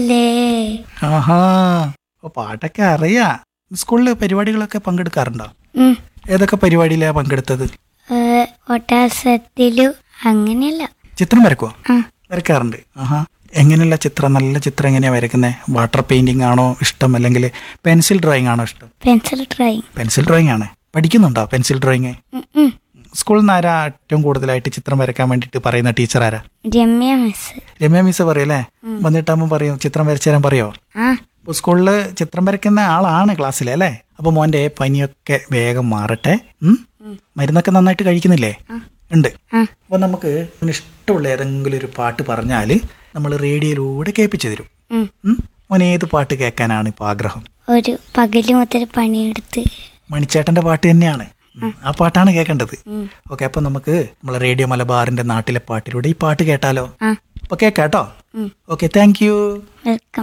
ലേ ആഹാ അപ്പൊ പാട്ടൊക്കെ അറിയാ സ്കൂളിൽ പരിപാടികളൊക്കെ പങ്കെടുക്കാറുണ്ടോ ഉം. ഏതൊക്കെ പരിപാടിയിലാ പങ്കെടുത്തത് ഏ, ഒട്ടാസത്തിലു അങ്ങനെയല്ല ചിത്രം വരക്കുവോ ആ വരക്കാറുണ്ട് ആഹാ എങ്ങനെയുള്ള ചിത്രം നല്ല ചിത്രം എങ്ങനെയാ വരക്കുന്നത് വാട്ടർ പെയിന്റിംഗ് ആണോ ഇഷ്ടം അല്ലെങ്കിൽ പെൻസിൽ ഡ്രോയിങ് ആണോ ഇഷ്ടം പെൻസിൽ ഡ്രോയിങ് പെൻസിൽ ഡ്രോയിങ് ആണ് പഠിക്കുന്നുണ്ടോ പെൻസിൽ ഡ്രോയിങ് ഉം, ഉം. സ്കൂളിൽ നിന്ന് ആരാ ഏറ്റവും കൂടുതലായിട്ട് ചിത്രം വരയ്ക്കാൻ വേണ്ടിയിട്ട് പറയുന്ന ടീച്ചർ ആരാ രമ്യ മിസ് രമ്യ മിസ് പറയല്ലേ വന്നിട്ടാകുമ്പോൾ പറയും ചിത്രം വരച്ചു തരാൻ പറയോ ആ ഇപ്പോൾ സ്കൂളിൽ ചിത്രം വരയ്ക്കുന്ന ആളാണ് ക്ലാസ്സിൽ അല്ലേ അപ്പോൾ മോൻ്റെ പനിയൊക്കെ വേഗം മാറട്ടെ ഉം? മരുന്നൊക്കെ നന്നായിട്ട് കഴിക്കുന്നില്ലേ ഉണ്ട് ആ അപ്പോൾ നമുക്ക് അവന് ഇഷ്ടമുള്ള ഏതെങ്കിലും ഒരു പാട്ട് പറഞ്ഞാൽ നമ്മൾ റേഡിയോയിലൂടെ കേൾപ്പിച്ചു തരും ഉം. ഉം? മോൻ ഏത് പാട്ട് കേൾക്കാനാണ് ഇപ്പോൾ ആഗ്രഹം ഒരു പകല് മുതൽ പണിയെടുത്ത് മണിച്ചേട്ടൻ്റെ പാട്ട് തന്നെയാണ് ഉം. ആ പാട്ടാണ് കേൾക്കേണ്ടത് ഉം. ഓക്കെ അപ്പോൾ നമുക്ക് നമ്മളെ റേഡിയോ മലബാറിൻ്റെ നാട്ടിലെ പാട്ടിലൂടെ ഈ പാട്ട് കേട്ടാലോ ആ അപ്പോൾ കേൾക്കാം കേട്ടോ ഉം. Okay thank you welcome